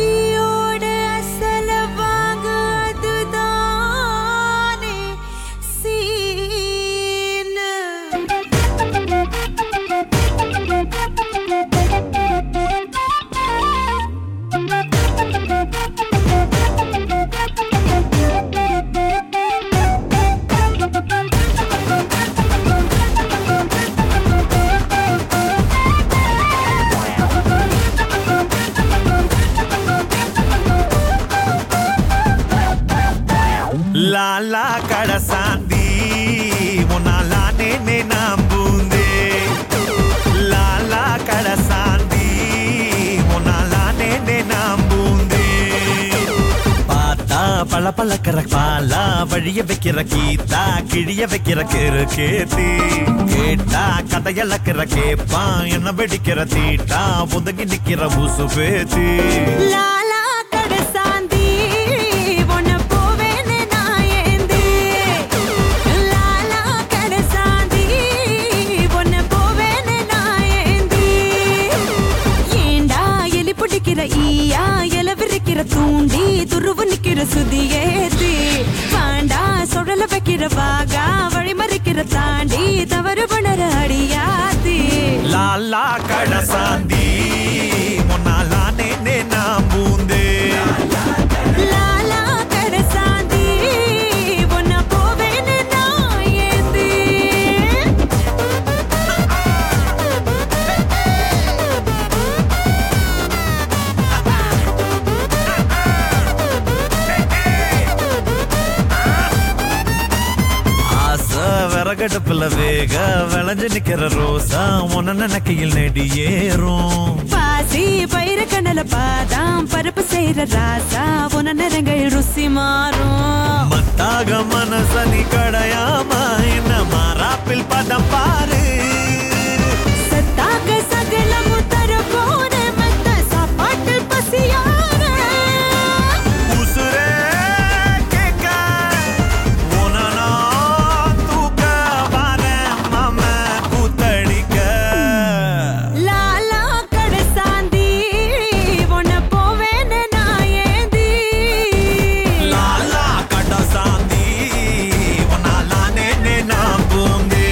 அடியோட அசல வாங்க அதுதானே சீனு லாலா கடசாந்தி முன்னாலானே நே நம்புந்தே லாலா கடசாந்தி முன்னாலானே நே நம்புந்தே பார்த்தா பல பழக்கிற பாலா வழிய வைக்கிற கீதா கிழிய வைக்கிற கிரு கேத்தி கேட்டா கதையளக்கிற கேப்பா என்ன வெடிக்கிற தீட்டா ஒதுங்கி நிக்கிற ஊசு பேத்தி லாலா கடசாந்தி உன்னை போவேன்னு நான் ஏந்தி லாலா கடசாந்தி உன்னை போவேன்னு நான் ஏந்தி ஏண்டா எலி பிடிக்கிற ஈயா எல விரிக்கிற தூண்டி துருவு நிக்கிற சுதி ஏத்தி பாண்டா சுழல வைக்கிற வாகா வழி மறிக்கிற தாண்டி தவறு பண்ணற அடியாத்தி லாலா கடசாந்தி முன்னாலானே நே நம்புந்தே லாலா கடசாந்தி உன்னை போவேன்னு நான் ஏந்தி ஆசை விறகடுப்புல வேக விளைஞ்சு நிக்கிற ரோசா உன்ன நினைக்கையில் நெடி ஏறும் பாசி பயிர கண்ணல பாதாம் பருப்பு செய்யற ராசா உன நிறங்கள் ருசி மாறும் மத்தாக மனசனி கடையாம என்ன மாறாப்பில் பதம் பாரு சத்தாக சகலமும் தர போன மத்த சாப்பாட்டில் பசியார உசுரே கேட்க உன்னை நான் தூக்க வரேன் மாம கூத்தடிக்க லாலா கடசாந்தி உன்னை போவேன்னு நான் ஏந்தி லாலா கடசாந்தி உன்னாலானே நே நம்புந்தே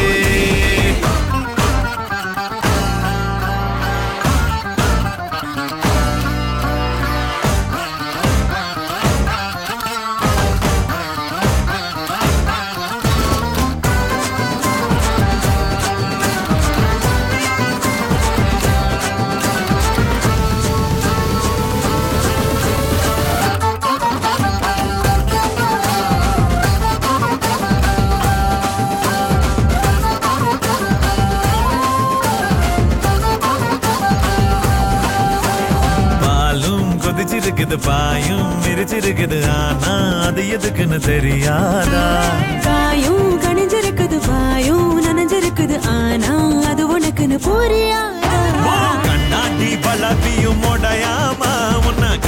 பாலும் கொதிச்சிருக்குது பாயும் விரிச்சிருக்குது ஆனா அது எதுக்குன்னு தெரியாதா காயும் கணிஞ்சிருக்குது வாயும் நனைஞ்சிருக்குது ஆனா அது உனக்குன்னு புரியாதா ஓ கண்ணாடி பழப்பியும் உடையாம உன்னை